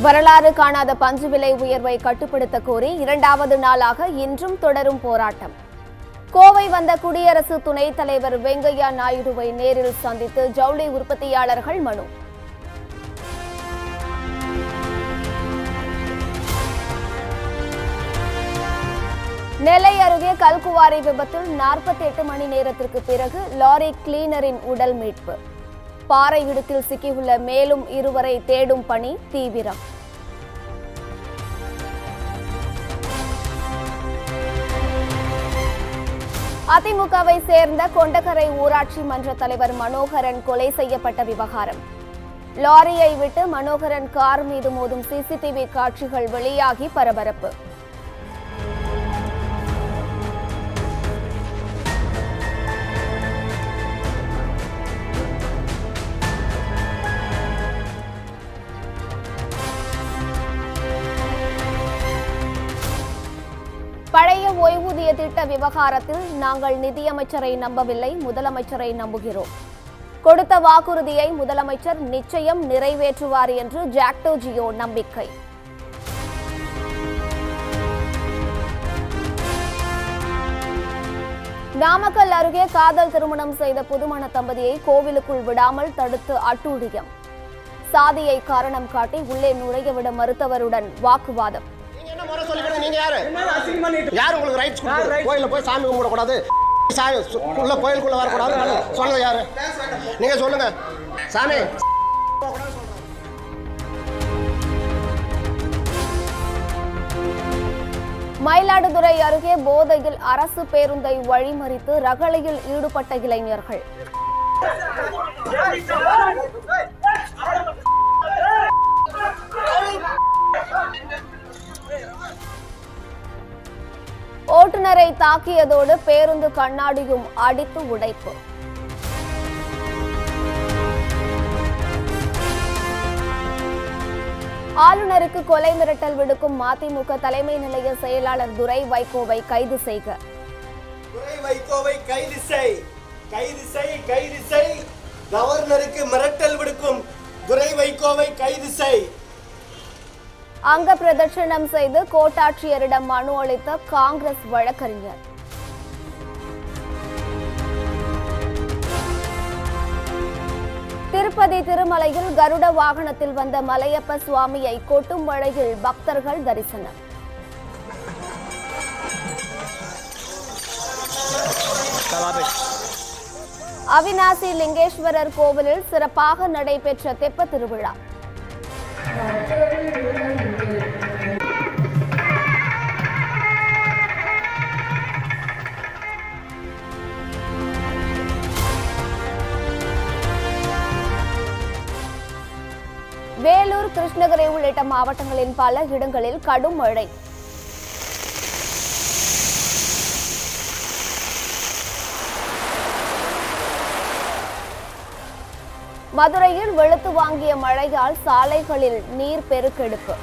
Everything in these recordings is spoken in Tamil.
வரலாறு காணாத பஞ்சு விலை உயர்வை கட்டுப்படுத்த கோரி இரண்டாவது நாளாக இன்றும் தொடரும் போராட்டம் கோவை வந்த குடியரசு துணைத் தலைவர் வெங்கையா நாயுடுவை நேரில் சந்தித்து ஜவுளி உற்பத்தியாளர்கள் மனு நெல்லை அருகே கல்குவாரி விபத்தில் 48 மணி நேரத்திற்கு பிறகு லாரி கிளீனரின் உடல் மீட்பு பாறை இடுக்கில் சிக்கியுள்ள மேலும் இருவரை தேடும் பணி தீவிரம் அதிமுகவை சேர்ந்த கொண்டகரை ஊராட்சி மன்ற தலைவர் மனோகரன் கொலை செய்யப்பட்ட விவகாரம் லாரியை விட்டு மனோகரன் கார் மீது மோதும் சிசிடிவி காட்சிகள் வெளியாகி பரபரப்பு பழைய ஓய்வூதிய திட்ட விவகாரத்தில் நாங்கள் நிதியமைச்சரை நம்பவில்லை முதலமைச்சரை நம்புகிறோம் கொடுத்த வாக்குறுதியை முதலமைச்சர் நிச்சயம் நிறைவேற்றுவார் என்று ஜாக்டோ ஜியோ நம்பிக்கை நாமக்கல் அருகே காதல் திருமணம் செய்த புதுமண தம்பதியை கோவிலுக்குள் விடாமல் தடுத்து அட்டூழியம் சாதியை காரணம் காட்டி உள்ளே நுழைய விட மறுத்தவருடன் வாக்குவாதம் நீங்க என்ன முறை சொல்லிக்கிறது நீங்க யாரு யார் உங்களுக்கு ரைட்ஸ் கொடுத்தது கோயில்ல போய் சாமி கும்பிடக்கூடாது சாமி சு- உள்ள கோயிலுக்குள்ள வரக்கூடாது சொன்னது யாரு நீங்க சொல்லுங்க சாமி மயிலாடுதுறை அருகே போதையில் அரசு பேருந்தை வழிமறித்து ரகளையில் ஈடுபட்ட இளைஞர்கள் ஓட்டுநரை தாக்கியதோடு பேருந்து கண்ணாடியும் அடித்து உடைப்பு ஆளுநருக்கு கொலை மிரட்டல் விடுக்கும் மதிமுக தலைமை நிலைய செயலாளர் துரை வைகோவை கைது செய்க துரை வைகோவை கைது செய் கைது செய் கைது செய் கவர்னருக்கு மிரட்டல் விடுக்கும் துரை வைகோவை கைது செய் அங்க பிரதட்சணம் செய்து கோட்டாட்சியரிடம் மனு அளித்த காங்கிரஸ் வழக்கறிஞர் திருப்பதி திருமலையில் கருட வாகனத்தில் வந்த மலையப்ப சுவாமியை கொட்டும் மழையில் பக்தர்கள் தரிசனம் அவினாசி லிங்கேஸ்வரர் கோவிலில் சிறப்பாக நடைபெற்ற தெப்ப திருவிழா வேலூர் கிருஷ்ணகிரி உள்ளிட்ட மாவட்டங்களின் பல இடங்களில் கடும் மழை மதுரையில் வெளுத்து வாங்கிய மழையால் சாலைகளில் நீர் பெருக்கெடுப்பு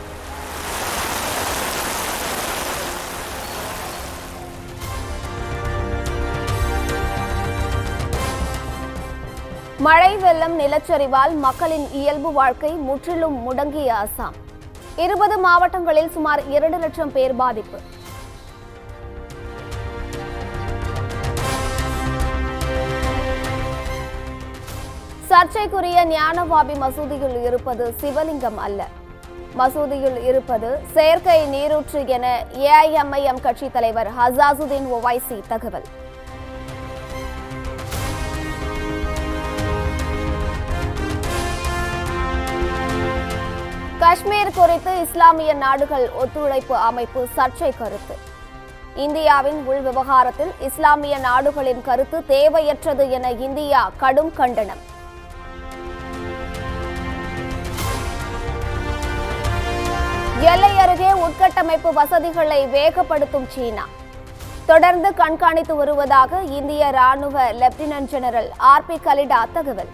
மழை வெள்ளம் நிலச்சரிவால் மக்களின் இயல்பு வாழ்க்கை முற்றிலும் முடங்கிய அசாம் இருபது மாவட்டங்களில் சுமார் இரண்டு லட்சம் பேர் பாதிப்பு சர்ச்சைக்குரிய ஞானவாபி மசூதியில் இருப்பது சிவலிங்கம் அல்ல மசூதியில் இருப்பது செயற்கை நீரூற்று என ஏஐஎம்ஐஎம் கட்சி தலைவர் ஹசாசுதீன் ஒவைசி தகவல் காஷ்மீர் குறித்து இஸ்லாமிய நாடுகள் ஒத்துழைப்பு அமைப்பு சர்ச்சை கருத்து இந்தியாவின் உள் விவகாரத்தில் இஸ்லாமிய நாடுகளின் கருத்து தேவையற்றது என இந்தியா கடும் கண்டனம் எல்லை அருகே உட்கட்டமைப்பு வசதிகளை வேகப்படுத்தும் சீனா தொடர்ந்து கண்காணித்து வருவதாக இந்திய ராணுவ lieutenant general R P Kalita தகவல்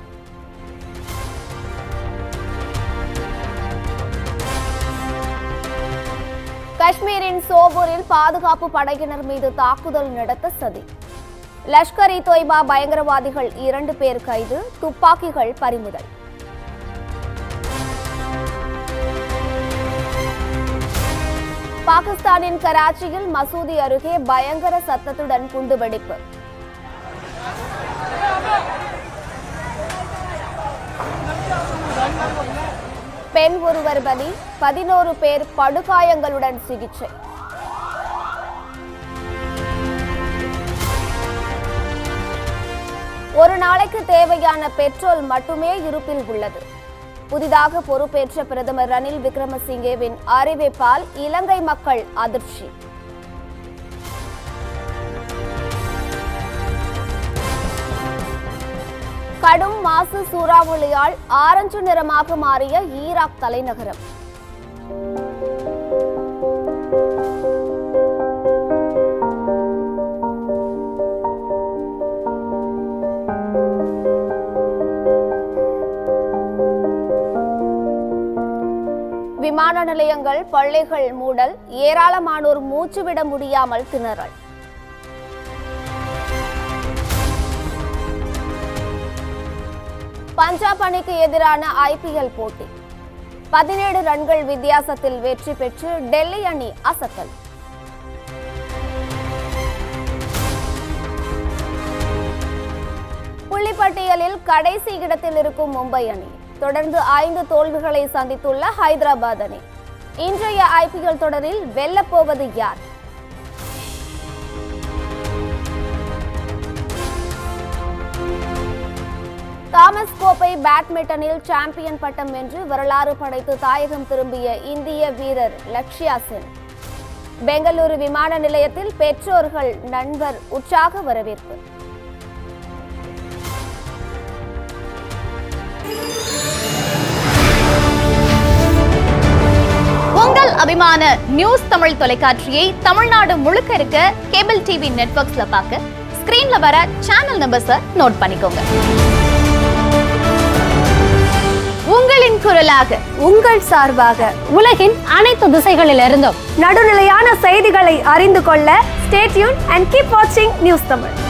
காஷ்மீரின் சோபூரில் பாதுகாப்பு படையினர் மீது தாக்குதல் நடத்த சதி லஷ்கர் இ தொய்பா பயங்கரவாதிகள் இரண்டு பேர் கைது துப்பாக்கிகள் பறிமுதல் பாகிஸ்தானின் கராச்சியில் மசூதி அருகே பயங்கர சத்தத்துடன் குண்டுவெடிப்பு பெண் ஒருவர் பலி பதினோரு பேர் படுகாயங்களுடன் சிகிச்சை ஒரு நாளைக்கு தேவையான பெட்ரோல் மட்டுமே இருப்பில் உள்ளது புதிதாக பொறுப்பேற்ற பிரதமர் ரணில் விக்ரமசிங்கேவின் அறிவிப்பால் இலங்கை மக்கள் அதிர்ச்சி கடும் மாசு சூறாவளியால் ஆரஞ்சு நிறமாக மாறிய ஈராக் தலைநகரம் விமான நிலையங்கள் பள்ளிகள் மூடல் ஏராளமானோர் மூச்சுவிட முடியாமல் திணறல் பஞ்சாப் அணிக்கு எதிரான ஐபிஎல் போட்டி பதினேழு ரன்கள் வித்தியாசத்தில் வெற்றி பெற்று டெல்லி அணி அசத்தல் புள்ளிப்பட்டியலில் கடைசி இடத்தில் இருக்கும் மும்பை அணி தொடர்ந்து ஐந்து தோல்விகளை சந்தித்துள்ள ஹைதராபாத் அணி இன்றைய ஐபிஎல் தொடரில் வெல்லப்போவது யார் தாமஸ் கோப்பை பேட்மிண்டனில் சாம்பியன் பட்டம் வென்று வரலாறு படைத்து தாயகம் திரும்பிய இந்திய வீரர் லக்ஷ்யா சென் பெங்களூரு விமான நிலையத்தில் பெற்றோர்கள் நண்பர் உற்சாக வரவேற்பு உங்கள் அபிமான நியூஸ் தமிழ் தொலைக்காட்சியை தமிழ்நாடு முழுக்க இருக்க கேபிள் டிவி நெட்வொர்க்ஸ்ல பார்க்க ஸ்கிரீன்ல வர சேனல் நம்பர்ஸை நோட் பண்ணிக்கோங்க உங்களின் குரலாக உங்கள் சார்பாக உலகின் அனைத்து திசைகளிலிருந்தும் நடுநிலையான செய்திகளை அறிந்து கொள்ள ஸ்டேட்யூன் அண்ட் கீப் வாட்சிங் நியூஸ் தமிழ்